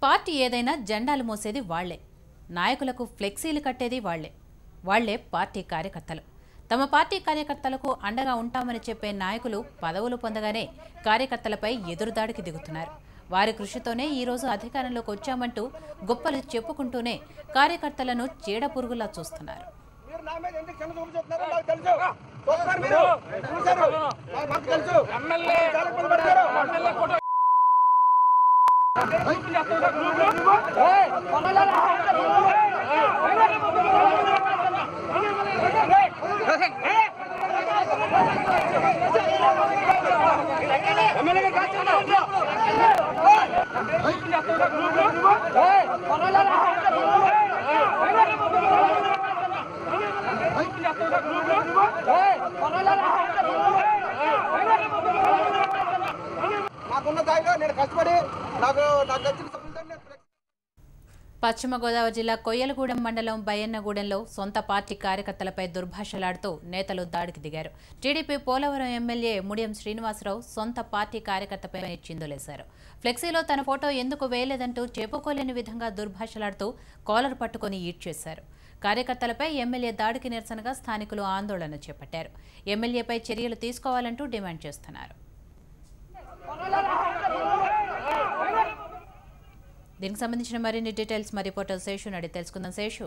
party ఏదైనా జెండాలు మోసేది వాళ్లే నాయకులకు ఫ్లెక్సీలు కట్టేది వాళ్లే వాళ్లే పార్టీ కార్యకర్తలు తమ పార్టీ కార్యకర్తలకు అండగా ఉంటామని చెప్పే నాయకులు పదవులు పొందగానే కార్యకర్తలపై ఎదురుదాడికి దిగుతున్నారు వారి కృషితోనే ఈరోజు అధికారంలోకి వచ్చామంటూ గొప్పలు చెప్పుకుంటూనే కార్యకర్తలను చీడపురుగులా చూస్తున్నారు మీరు నా మీద ఎందుకు చిన్న చూపు చూస్తున్నారో నాకు తెలుసు చూస్తున్నారు మీరు చూశారు నాకు- మాకు తెలుసు చాలా ఇబ్బంది పడతారు నాకున్న స్థాయిలో నేను కష్టపడి నాకు నాకు వచ్చిన సభ్యులతో నేను పశ్చిమ గోదావరి జిల్లా కొయ్యలగూడెం మండలం బయ్యన్నగూడెంలో సొంత పార్టీ కార్యకర్తలపై దుర్భాషలాడుతూ నేతలు దాడికి దిగారు టీడీపీ పోలవరం ఎమ్మెల్యే ముడియం శ్రీనివాసరావు సొంత పార్టీ కార్యకర్తపై చిందులేశారు ఫ్లెక్సీలో తన ఫోటో ఎందుకు వేయలేదంటూ చెప్పుకోలేని విధంగా దుర్భాషలాడుతూ కాలర్ పట్టుకొని ఈడ్చేశారు కార్యకర్తలపై ఎమ్మెల్యే దాడికి నిరసనగా స్థానికులు ఆందోళన చేపట్టారు ఎమ్మెల్యేపై చర్యలు తీసుకోవాలంటూ డిమాండ్ చేస్తున్నారు దీనికి సంబంధించిన మరిన్ని డీటెయిల్స్ మా రిపోర్టర్ శేషు నడి తెలుసుకుందాం శేషు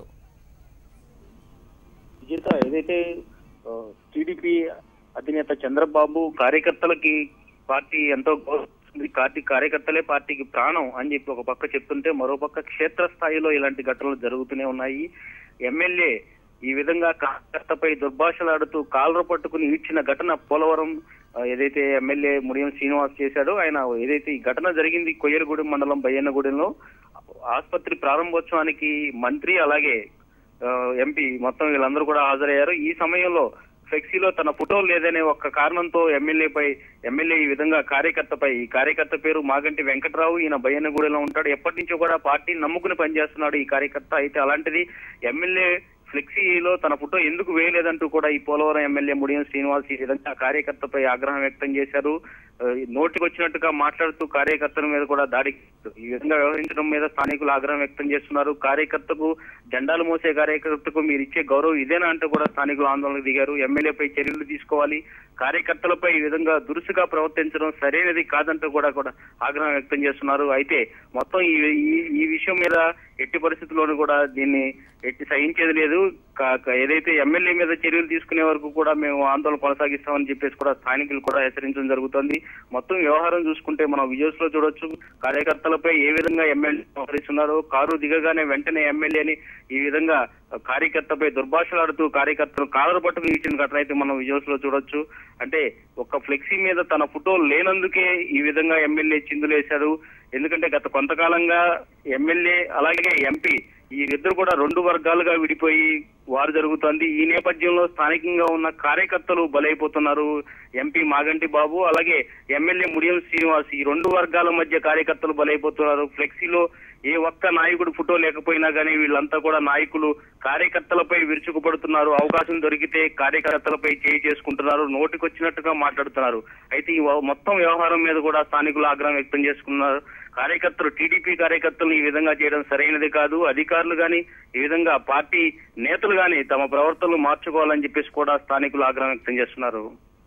విజేత ఏదైతే ఆ, టీడీపీ అధినేత చంద్రబాబు కార్యకర్తలకి పార్టీ ఎంతో గౌరవిస్తుంది పార్టీ కార్యకర్తలే పార్టీకి ప్రాణం అని చెప్పి ఒక పక్క చెప్తుంటే మరో పక్క క్షేత్రస్థాయిలో ఇలాంటి ఘటనలు జరుగుతూనే ఉన్నాయి ఎమ్మెల్యే ఈ విధంగా కార్యకర్తపై దుర్భాషలాడుతూ కాలర పట్టుకుని ఈడ్చిన ఘటన పోలవరం ఆ, ఏదైతే ఎమ్మెల్యే ముడియం శ్రీనివాస్ చేశాడో ఆయన ఏదైతే ఈ ఘటన జరిగింది కొయ్యలగూడెం మండలం బయ్యన్నగూడెంలో ఆసుపత్రి ప్రారంభోత్సవానికి మంత్రి అలాగే ఆ, ఎంపీ మొత్తం వీళ్ళందరూ కూడా హాజరయ్యారు ఈ సమయంలో ఫ్లెక్సీలో తన ఫోటో లేదనే ఒక్క కారణంతో ఎమ్మెల్యేపై ఎమ్మెల్యే ఈ విధంగా కార్యకర్తపై ఈ కార్యకర్త పేరు మాగంటి వెంకట్రావు ఈయన బయ్యన్నగూడెలో ఉంటాడు ఎప్పటి నుంచో కూడా పార్టీని నమ్ముకుని పనిచేస్తున్నాడు ఈ కార్యకర్త అయితే అలాంటిది ఎమ్మెల్యే ఫ్లెక్సీలో తన ఫోటో ఎందుకు వేయలేదంటూ కూడా ఈ పోలవరం ఎమ్మెల్యే ముడియం శ్రీనివాస్ ఈ విధంగా కార్యకర్తపై ఆగ్రహం వ్యక్తం చేశారు ఆ, నోటికి వచ్చినట్టుగా మాట్లాడుతూ కార్యకర్తల మీద కూడా దాడికి ఈ విధంగా వ్యవహరించడం మీద స్థానికులు ఆగ్రహం వ్యక్తం చేస్తున్నారు కార్యకర్తకు జెండాలు మోసే కార్యకర్తకు మీరు ఇచ్చే గౌరవం ఇదేనా అంటూ కూడా స్థానికులు ఆందోళనకు దిగారు ఎమ్మెల్యేపై చర్యలు తీసుకోవాలి కార్యకర్తలపై ఈ విధంగా దురుసుగా ప్రవర్తించడం సరైనది కాదంటూ కూడా కూడా ఆగ్రహం వ్యక్తం చేస్తున్నారు అయితే మొత్తం ఈ ఈ- ఈ విషయం మీద ఎట్టి పరిస్థితుల్లోనూ కూడా దీన్ని ఎట్టి సహించేది లేదు కా- కా- ఏదైతే ఎమ్మెల్యే మీద చర్యలు తీసుకునే వరకు కూడా మేము ఆందోళన కొనసాగిస్తామని చెప్పేసి కూడా స్థానికులు కూడా హెచ్చరించడం జరుగుతోంది మొత్తం వ్యవహారం చూసుకుంటే మనం విజువల్స్ లో చూడొచ్చు కార్యకర్తలపై ఏ విధంగా ఎమ్మెల్యే వ్యవహరిస్తున్నారో కారు దిగగానే వెంటనే ఎమ్మెల్యేని ఈ విధంగా కార్యకర్తపై దుర్భాషలాడుతూ కార్యకర్తలు కాలరు పట్టుకుని ఇచ్చిన ఘటన అయితే మనం విజువల్స్ లో చూడొచ్చు అంటే ఒక ఫ్లెక్సీ మీద తన ఫోటో లేనందుకే ఈ విధంగా ఎమ్మెల్యే చిందులేశాడు ఎందుకంటే గత కొంతకాలంగా ఎమ్మెల్యే అలాగే ఎంపీ వీరిద్దరు కూడా రెండు వర్గాలుగా విడిపోయి వారు జరుగుతోంది ఈ నేపథ్యంలో స్థానికంగా ఉన్న కార్యకర్తలు బలైపోతున్నారు ఎంపీ మాగంటి బాబు అలాగే ఎమ్మెల్యే ముడియం శ్రీనివాస్ ఈ రెండు వర్గాల మధ్య కార్యకర్తలు బలైపోతున్నారు ఫ్లెక్సీలో ఏ ఒక్క నాయకుడు ఫోటో లేకపోయినా కానీ వీళ్ళంతా కూడా నాయకులు కార్యకర్తలపై విరుచుకుపడుతున్నారు అవకాశం దొరికితే కార్యకర్తలపై చేయి చేసుకుంటున్నారు నోటికొచ్చినట్టుగా మాట్లాడుతున్నారు అయితే ఈ వ- మొత్తం వ్యవహారం మీద కూడా స్థానికులు ఆగ్రహం వ్యక్తం చేసుకున్నారు కార్యకర్తలు టీడీపీ కార్యకర్తలు ఈ విధంగా చేయడం సరైనది కాదు అధికారులు గాని ఈ విధంగా పార్టీ నేతలు గాని తమ ప్రవర్తనలు మార్చుకోవాలని చెప్పేసి కూడా స్థానికులు ఆగ్రహం వ్యక్తం చేస్తున్నారు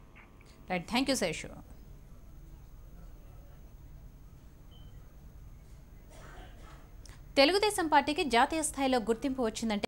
right thank you Seshu Telugu Desam పార్టీకి జాతీయ స్థాయిలో గుర్తింపు వచ్చిందంటే